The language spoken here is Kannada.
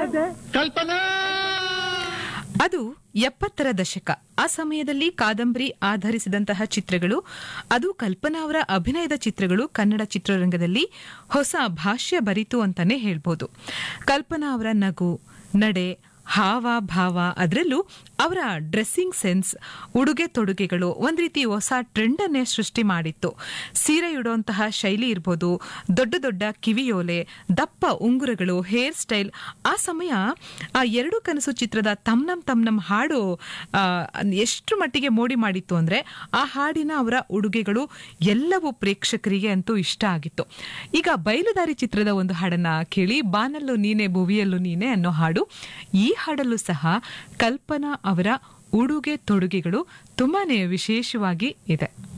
ಯಾವ್ದೆ ಕಲ್ಪನಾ ಅದು ಎಪ್ಪತ್ತರ ದಶಕ ಆ ಸಮಯದಲ್ಲಿ ಕಾದಂಬರಿ ಆಧರಿಸಿದಂತಹ ಚಿತ್ರಗಳು ಅದು ಕಲ್ಪನಾ ಅವರ ಅಭಿನಯದ ಚಿತ್ರಗಳು ಕನ್ನಡ ಚಿತ್ರರಂಗದಲ್ಲಿ ಹೊಸ ಭಾಷ್ಯ ಬರಿತು ಅಂತಾನೆ ಹೇಳ್ಬೋದು ಕಲ್ಪನಾ ಅವರ ನಗು ನಡೆ ಹಾವ ಭಾವ ಅದರಲ್ಲೂ ಅವರ ಡ್ರೆಸ್ಸಿಂಗ್ ಸೆನ್ಸ್ ಉಡುಗೆ ತೊಡುಗೆಗಳು ಒಂದ್ ರೀತಿ ಹೊಸ ಟ್ರೆಂಡ್ ಅನ್ನೇ ಸೃಷ್ಟಿ ಮಾಡಿತ್ತು ಸೀರೆ ಉಡುವಂತಹ ಶೈಲಿ ಇರ್ಬೋದು ದೊಡ್ಡ ದೊಡ್ಡ ಕಿವಿಯೋಲೆ ದಪ್ಪ ಉಂಗುರಗಳು ಹೇರ್ ಸ್ಟೈಲ್ ಆ ಸಮಯ ಆ ಎರಡು ಕನಸು ಚಿತ್ರದ ತಮ್ನಂ ತಮ್ನಂ ಹಾಡು ಆ, ಎಷ್ಟು ಮಟ್ಟಿಗೆ ಮೋಡಿ ಮಾಡಿತ್ತು ಅಂದ್ರೆ ಆ ಹಾಡಿನ ಅವರ ಉಡುಗೆಗಳು ಎಲ್ಲವೂ ಪ್ರೇಕ್ಷಕರಿಗೆ ಅಂತೂ ಇಷ್ಟ ಆಗಿತ್ತು ಈಗ ಬಯಲುದಾರಿ ಚಿತ್ರದ ಒಂದು ಹಾಡನ್ನ ಕೇಳಿ ಬಾನಲ್ಲೂ ನೀನೆ ಭುವಿಯಲ್ಲೂ ನೀನೆ ಅನ್ನೋ ಹಾಡು ಈ ಹಾಡಲ್ಲೂ ಸಹ ಕಲ್ಪನಾ ಅವರ ಉಡುಗೆ ತೊಡುಗೆಗಳು ತುಂಬಾನೇ ವಿಶೇಷವಾಗಿ ಇದೆ